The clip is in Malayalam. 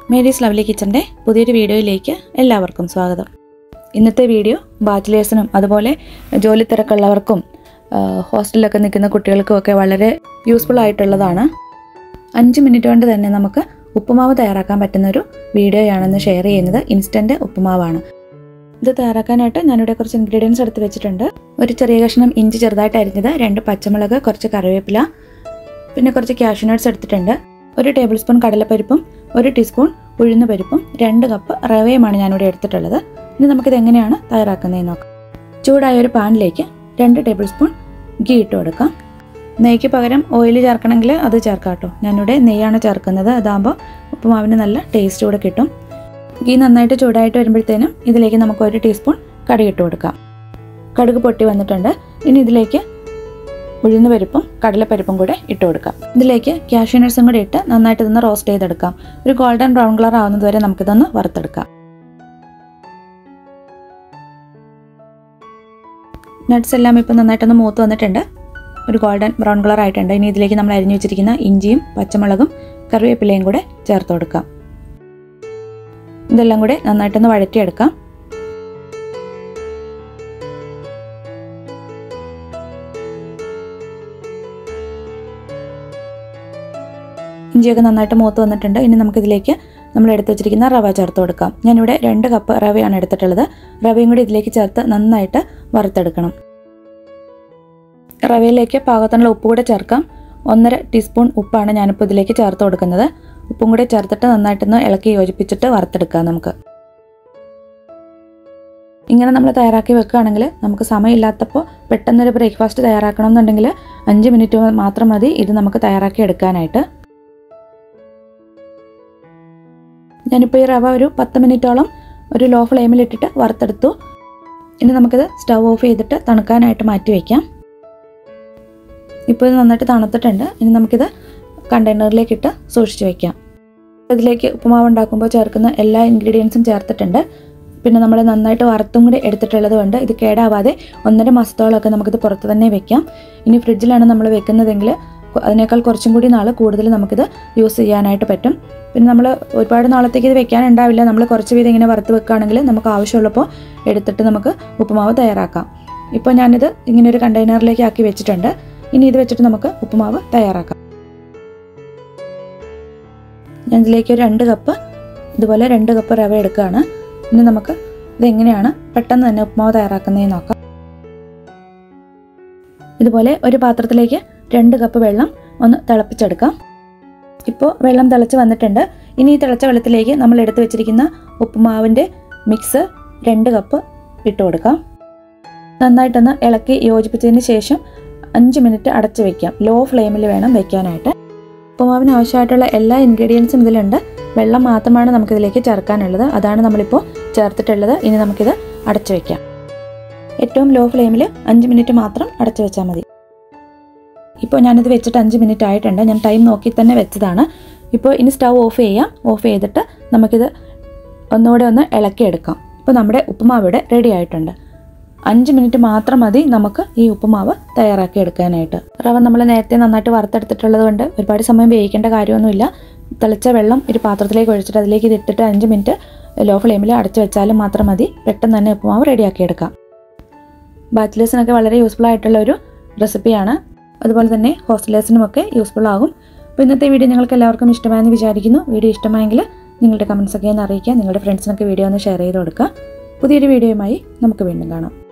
മേരീസ് ലവ്ലി കിച്ചൻ്റെ പുതിയൊരു വീഡിയോയിലേക്ക് എല്ലാവർക്കും സ്വാഗതം ഇന്നത്തെ വീഡിയോ ബാച്ചിലേഴ്സിനും അതുപോലെ ജോലി തിരക്കുള്ളവർക്കും ആ, ഹോസ്റ്റലിലൊക്കെ നിൽക്കുന്ന കുട്ടികൾക്കും ഒക്കെ വളരെ യൂസ്ഫുൾ ആയിട്ടുള്ളതാണ് അഞ്ച് മിനിറ്റ് കൊണ്ട് തന്നെ നമുക്ക് ഉപ്പുമാവ് തയ്യാറാക്കാൻ പറ്റുന്ന ഒരു വീഡിയോയാണെന്ന് ഷെയർ ചെയ്യുന്നത് ഇൻസ്റ്റൻറ്റ് ഉപ്പുമാവാണ് ഇത് തയ്യാറാക്കാനായിട്ട് ഞാനിവിടെ കുറച്ച് ഇൻഗ്രീഡിയൻസ് എടുത്ത് വെച്ചിട്ടുണ്ട് ഒരു ചെറിയ കഷ്ണം ഇഞ്ചി ചെറുതായിട്ട് അരിഞ്ഞത് രണ്ട് പച്ചമുളക് കുറച്ച് കറിവേപ്പില പിന്നെ കുറച്ച് കാഷ്യൂനട്ട്സ് എടുത്തിട്ടുണ്ട് ഒരു ടേബിൾ സ്പൂൺ കടലപ്പരിപ്പും ഒരു ടീസ്പൂൺ ഉഴുന്ന് പരിപ്പും രണ്ട് കപ്പ് റവയുമാണ് ഞാനിവിടെ എടുത്തിട്ടുള്ളത് ഇനി നമുക്കിത് എങ്ങനെയാണ് തയ്യാറാക്കുന്നതെന്ന് നോക്കാം ചൂടായ ഒരു പാനിലേക്ക് രണ്ട് ടേബിൾ സ്പൂൺ ഗീ ഇട്ട് കൊടുക്കാം നെയ്ക്ക് പകരം ഓയിൽ ചേർക്കണമെങ്കിൽ അത് ചേർക്കാം കേട്ടോ ഞാനിവിടെ നെയ്യാണ് ചേർക്കുന്നത് അതാകുമ്പോൾ ഉപ്പുമാവിന് നല്ല ടേസ്റ്റ് കൂടെ കിട്ടും ഗീ നന്നായിട്ട് ചൂടായിട്ട് വരുമ്പോഴത്തേനും ഇതിലേക്ക് നമുക്ക് ഒരു ടീസ്പൂൺ കടുക് ഇട്ട് കൊടുക്കാം കടുക് പൊട്ടി വന്നിട്ടുണ്ട് ഇനി ഇതിലേക്ക് ഉഴുന്ന് പരിപ്പും കടലപ്പരിപ്പും കൂടെ ഇട്ട് കൊടുക്കാം ഇതിലേക്ക് കാഷ്യൂ നട്ട്സും കൂടി ഇട്ട് നന്നായിട്ട് ഇതൊന്ന് റോസ്റ്റ് ചെയ്തെടുക്കാം ഒരു ഗോൾഡൻ ബ്രൗൺ കളർ ആവുന്നത് വരെ നമുക്കിതൊന്ന് വറുത്തെടുക്കാം നട്ട്സ് എല്ലാം ഇപ്പം നന്നായിട്ടൊന്ന് മൂത്ത് വന്നിട്ടുണ്ട് ഒരു ഗോൾഡൻ ബ്രൗൺ കളർ ആയിട്ടുണ്ട് ഇനി ഇതിലേക്ക് നമ്മൾ അരിഞ്ഞു വെച്ചിരിക്കുന്ന ഇഞ്ചിയും പച്ചമുളകും കറിവേപ്പിലയും കൂടെ ചേർത്ത് കൊടുക്കാം ഇതെല്ലാം കൂടെ നന്നായിട്ടൊന്ന് വഴറ്റിയെടുക്കാം ഇഞ്ചിയൊക്കെ നന്നായിട്ട് മൂത്ത് വന്നിട്ടുണ്ട് ഇനി നമുക്കിതിലേക്ക് നമ്മൾ എടുത്ത് വെച്ചിരിക്കുന്ന റവ ചേർത്ത് കൊടുക്കാം ഞാനിവിടെ രണ്ട് കപ്പ് റവയാണ് എടുത്തിട്ടുള്ളത് റവയും കൂടി ഇതിലേക്ക് ചേർത്ത് നന്നായിട്ട് വറുത്തെടുക്കണം റവയിലേക്ക് പാകത്തിനുള്ള ഉപ്പ് കൂടെ ചേർക്കാം ഒന്നര ടീസ്പൂൺ ഉപ്പാണ് ഞാനിപ്പോൾ ഇതിലേക്ക് ചേർത്ത് കൊടുക്കുന്നത് ഉപ്പും കൂടെ ചേർത്തിട്ട് നന്നായിട്ടൊന്ന് ഇളക്കി യോജിപ്പിച്ചിട്ട് വറുത്തെടുക്കാം നമുക്ക് ഇങ്ങനെ നമ്മൾ തയ്യാറാക്കി വെക്കുകയാണെങ്കിൽ നമുക്ക് സമയമില്ലാത്തപ്പോൾ പെട്ടെന്നൊരു ബ്രേക്ക്ഫാസ്റ്റ് തയ്യാറാക്കണം എന്നുണ്ടെങ്കിൽ അഞ്ച് മിനിറ്റ് മാത്രം മതി ഇത് നമുക്ക് തയ്യാറാക്കി എടുക്കാനായിട്ട് ഞാനിപ്പോൾ ഈ റവ ഒരു പത്ത് മിനിറ്റോളം ഒരു ലോ ഫ്ലെയിമിലിട്ടിട്ട് വറുത്തെടുത്തു ഇനി നമുക്കിത് സ്റ്റവ് ഓഫ് ചെയ്തിട്ട് തണുക്കാനായിട്ട് മാറ്റി വയ്ക്കാം ഇപ്പോൾ ഇത് നന്നായിട്ട് തണുത്തിട്ടുണ്ട് ഇനി നമുക്കിത് കണ്ടെയ്നറിലേക്ക് ഇട്ട് സൂക്ഷിച്ച് വയ്ക്കാം ഇതിലേക്ക് ഉപ്പുമാവ് ഉണ്ടാക്കുമ്പോൾ ചേർക്കുന്ന എല്ലാ ഇൻഗ്രീഡിയൻസും ചേർത്തിട്ടുണ്ട് പിന്നെ നമ്മൾ നന്നായിട്ട് വറുത്തും കൂടി എടുത്തിട്ടുള്ളത് കൊണ്ട് ഇത് കേടാവാതെ ഒന്നര മാസത്തോളമൊക്കെ നമുക്കിത് പുറത്ത് തന്നെ വെക്കാം ഇനി ഫ്രിഡ്ജിലാണ് നമ്മൾ വെക്കുന്നതെങ്കിൽ അതിനേക്കാൾ കുറച്ചും കൂടി നാൾ കൂടുതൽ നമുക്കിത് യൂസ് ചെയ്യാനായിട്ട് പറ്റും പിന്നെ നമ്മൾ ഒരുപാട് നാളത്തേക്ക് ഇത് വെക്കാനുണ്ടാവില്ല നമ്മൾ കുറച്ച് വീതം ഇങ്ങനെ വറുത്ത് വെക്കുകയാണെങ്കിൽ നമുക്ക് ആവശ്യമുള്ളപ്പോൾ എടുത്തിട്ട് നമുക്ക് ഉപ്പുമാവ് തയ്യാറാക്കാം ഇപ്പോൾ ഞാനിത് ഇങ്ങനെ ഒരു കണ്ടെയ്നറിലേക്ക് ആക്കി വെച്ചിട്ടുണ്ട് ഇനി ഇത് വെച്ചിട്ട് നമുക്ക് ഉപ്പുമാവ് തയ്യാറാക്കാം ഞാൻ ഇതിലേക്ക് ഒരു രണ്ട് കപ്പ് ഇതുപോലെ രണ്ട് കപ്പ് റവ എടുക്കുകയാണ് ഇനി നമുക്ക് ഇതെങ്ങനെയാണ് പെട്ടെന്ന് തന്നെ ഉപ്പുമാവ് തയ്യാറാക്കുന്നതെന്ന് നോക്കാം ഇതുപോലെ ഒരു പാത്രത്തിലേക്ക് രണ്ട് കപ്പ് വെള്ളം ഒന്ന് തിളപ്പിച്ചെടുക്കാം ഇപ്പോൾ വെള്ളം തിളച്ച് വന്നിട്ടുണ്ട് ഇനി ഈ തിളച്ച വെള്ളത്തിലേക്ക് നമ്മൾ എടുത്തു വെച്ചിരിക്കുന്ന ഉപ്പുമാവിൻ്റെ മിക്സ് രണ്ട് കപ്പ് ഇട്ട് കൊടുക്കാം നന്നായിട്ടൊന്ന് ഇളക്കി യോജിപ്പിച്ചതിന് ശേഷം അഞ്ച് മിനിറ്റ് അടച്ചു വെക്കാം ലോ ഫ്ലെയിമിൽ വേണം വെക്കാനായിട്ട് ഉപ്പുമാവിന് ആവശ്യമായിട്ടുള്ള എല്ലാ ഇൻഗ്രീഡിയൻസും ഇതിലുണ്ട് വെള്ളം മാത്രമാണ് നമുക്കിതിലേക്ക് ചേർക്കാനുള്ളത് അതാണ് നമ്മളിപ്പോൾ ചേർത്തിട്ടുള്ളത് ഇനി നമുക്കിത് അടച്ചു വെക്കാം ഏറ്റവും ലോ ഫ്ലെയിമിൽ അഞ്ച് മിനിറ്റ് മാത്രം അടച്ചു വെച്ചാൽ മതി ഇപ്പോൾ ഞാനിത് വെച്ചിട്ട് അഞ്ച് മിനിറ്റ് ആയിട്ടുണ്ട് ഞാൻ ടൈം നോക്കി തന്നെ വെച്ചതാണ് ഇപ്പോൾ ഇനി സ്റ്റൗ ഓഫ് ചെയ്യാം ഓഫ് ചെയ്തിട്ട് നമുക്കിത് ഒന്നുകൂടെ ഒന്ന് ഇളക്കിയെടുക്കാം ഇപ്പോൾ നമ്മുടെ ഉപ്പുമാവ് ഇവിടെ റെഡി ആയിട്ടുണ്ട് അഞ്ച് മിനിറ്റ് മാത്രം മതി നമുക്ക് ഈ ഉപ്പുമാവ് തയ്യാറാക്കി എടുക്കാനായിട്ട് റവ നമ്മൾ നേരത്തെ നന്നായിട്ട് വറുത്തെടുത്തിട്ടുള്ളത് കൊണ്ട് ഒരുപാട് സമയം വേവിക്കേണ്ട കാര്യമൊന്നുമില്ല തിളച്ച വെള്ളം ഒരു പാത്രത്തിലേക്ക് ഒഴിച്ചിട്ട് അതിലേക്ക് ഇതിട്ടിട്ട് അഞ്ച് മിനിറ്റ് ലോ ഫ്ലെയിമിൽ അടച്ചു വെച്ചാലും മാത്രം മതി പെട്ടെന്ന് തന്നെ ഉപ്പുമാവ് റെഡിയാക്കി എടുക്കാം ബാച്ചിലേഴ്സിനൊക്കെ വളരെ യൂസ്ഫുൾ ആയിട്ടുള്ള ഒരു റെസിപ്പിയാണ് അതുപോലെ തന്നെ ഹോസ്റ്റലേഴ്സിനുമൊക്കെ യൂസ്ഫുൾ ആകും അപ്പോൾ ഇന്നത്തെ വീഡിയോ നിങ്ങൾക്ക് എല്ലാവർക്കും ഇഷ്ടമായെന്ന് വിചാരിക്കുന്നു വീഡിയോ ഇഷ്ടമായെങ്കിൽ നിങ്ങളുടെ കമൻസ് ഒക്കെ ഒന്ന് അറിയിക്കുക നിങ്ങളുടെ ഫ്രണ്ട്സിനൊക്കെ വീഡിയോ ഒന്ന് ഷെയർ ചെയ്ത് കൊടുക്കുക പുതിയൊരു വീഡിയോയുമായി നമുക്ക് വീണ്ടും കാണാം